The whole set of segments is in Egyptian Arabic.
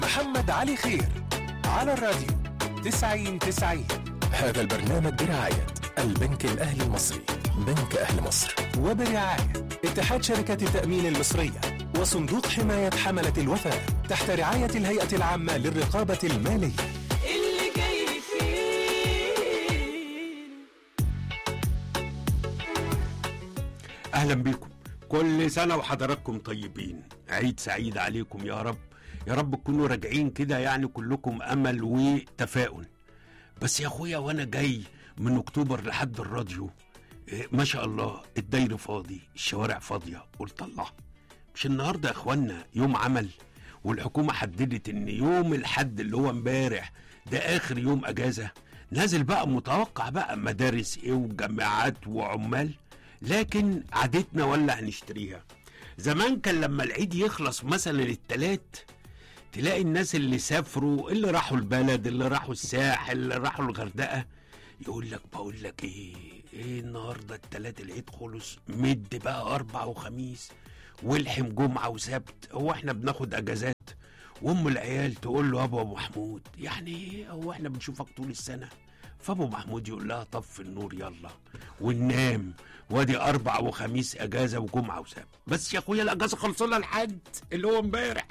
محمد علي خير على الراديو 90 90 هذا البرنامج برعاية البنك الأهلي المصري بنك أهل مصر وبرعاية اتحاد شركات التأمين المصرية وصندوق حماية حملة الوفاء تحت رعاية الهيئة العامة للرقابة المالية اللي جاي فيه اهلا بيكم كل سنه وحضراتكم طيبين عيد سعيد عليكم يا رب يا رب تكونوا راجعين كده يعني كلكم امل وتفاؤل بس يا اخويا وانا جاي من اكتوبر لحد الراديو إيه، ما شاء الله الداير فاضي الشوارع فاضيه قلت الله مش النهارده يا اخوانا يوم عمل والحكومه حددت ان يوم الحد اللي هو امبارح ده اخر يوم اجازه نازل بقى متوقع بقى مدارس ايه وجامعات وعمال لكن عادتنا ولا هنشتريها زمان كان لما العيد يخلص مثلا التلات تلاقي الناس اللي سافروا اللي راحوا البلد اللي راحوا الساحل اللي راحوا الغردقه يقول لك بقول لك ايه ايه النهارده التلات العيد خلص مد بقى اربع وخميس والحم جمعه وسبت هو احنا بناخد اجازات وام العيال تقول له ابو ابو محمود يعني ايه هو احنا بنشوفك طول السنه فابو محمود يقول لها طف النور يلا وننام وادي اربع وخميس اجازه وجمعه وسبت بس يا اخويا الاجازه خلصنا الحد اللي هو امبارح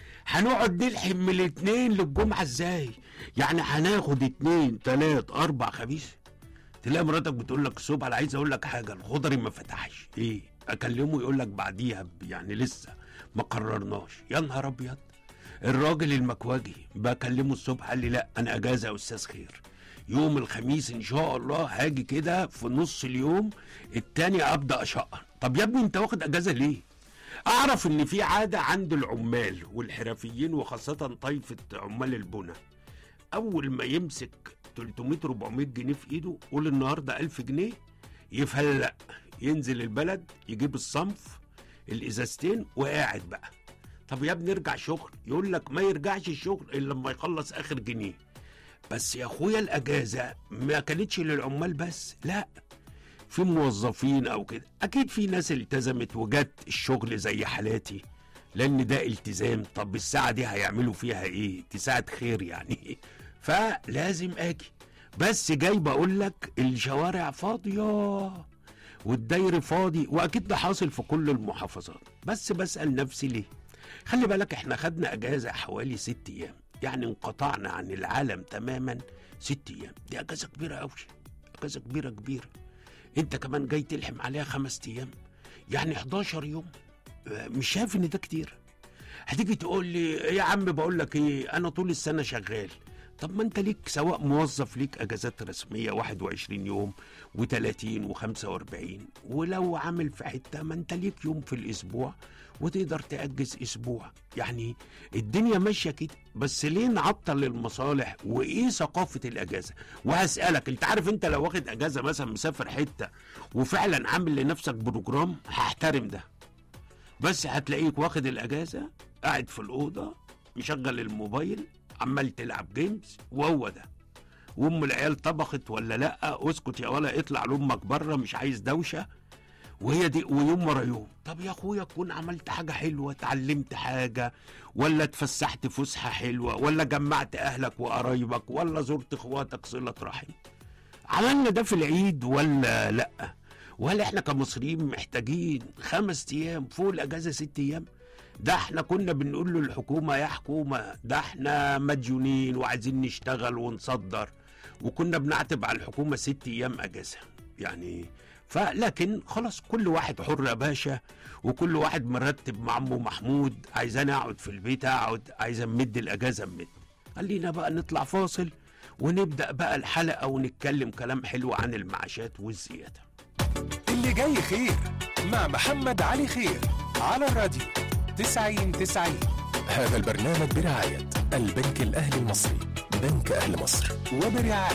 هنقعد نلحم من الاثنين للجمعه ازاي يعني هناخد اتنين تلات اربع خميس تلاقي مراتك بتقول لك الصبح انا عايز اقول لك حاجه الخضري ما فتحش ايه اكلمه يقول لك بعديها ب- يعني لسه ما قررناش يا نهار ابيض الراجل المكواجي بكلمه الصبح قال لي لا انا اجازه يا استاذ خير يوم الخميس ان شاء الله هاجي كده في نص اليوم التاني ابدا اشقر طب يا ابني انت واخد اجازه ليه اعرف ان في عاده عند العمال والحرفيين وخاصه طائفه عمال البنى اول ما يمسك 300 400 جنيه في ايده قول النهارده 1000 جنيه يفلق ينزل البلد يجيب الصنف الازازتين وقاعد بقى طب يا ابني ارجع شغل يقول لك ما يرجعش الشغل الا لما يخلص اخر جنيه بس يا اخويا الاجازه ما كانتش للعمال بس لا في موظفين او كده اكيد في ناس التزمت وجت الشغل زي حالاتي لان ده التزام طب الساعه دي هيعملوا فيها ايه تساعد خير يعني فلازم اجي بس جاي بقول لك الشوارع فاضيه والداير فاضي واكيد ده حاصل في كل المحافظات بس بسال نفسي ليه خلي بالك احنا خدنا اجازه حوالي ست ايام يعني انقطعنا عن العالم تماما ست ايام دي اجازه كبيره قوي اجازه كبيره كبيره انت كمان جاي تلحم عليها خمس ايام يعني 11 يوم آه، مش شايف ان ده كتير هتيجي تقول لي يا عم بقول لك ايه انا طول السنه شغال طب ما انت ليك سواء موظف ليك اجازات رسميه 21 يوم و30 و45 ولو عامل في حته ما انت ليك يوم في الاسبوع وتقدر تأجز اسبوع يعني الدنيا ماشيه كده بس ليه نعطل المصالح وايه ثقافه الاجازه وهسالك انت عارف انت لو واخد اجازه مثلا مسافر حته وفعلا عامل لنفسك بروجرام هحترم ده بس هتلاقيك واخد الاجازه قاعد في الاوضه مشغل الموبايل عمال تلعب جيمز وهو ده وام العيال طبخت ولا لا اسكت يا ولا اطلع لامك بره مش عايز دوشه وهي دي ويوم ورا يوم طب يا اخويا تكون عملت حاجه حلوه اتعلمت حاجه ولا اتفسحت فسحه حلوه ولا جمعت اهلك وقرايبك ولا زرت اخواتك صله رحم عملنا ده في العيد ولا لا ولا احنا كمصريين محتاجين خمس ايام فوق الاجازه ست ايام ده احنا كنا بنقول للحكومه يا حكومه ده احنا مديونين وعايزين نشتغل ونصدر وكنا بنعتب على الحكومه ست ايام اجازه يعني فلكن خلاص كل واحد حر يا باشا وكل واحد مرتب مع عمه محمود عايزاني اقعد في البيت اقعد عايز امد الاجازه امد خلينا بقى نطلع فاصل ونبدا بقى الحلقه ونتكلم كلام حلو عن المعاشات والزياده اللي جاي خير مع محمد علي خير على الراديو 90 90 هذا البرنامج برعاية البنك الأهلي المصري بنك أهل مصر وبرعاية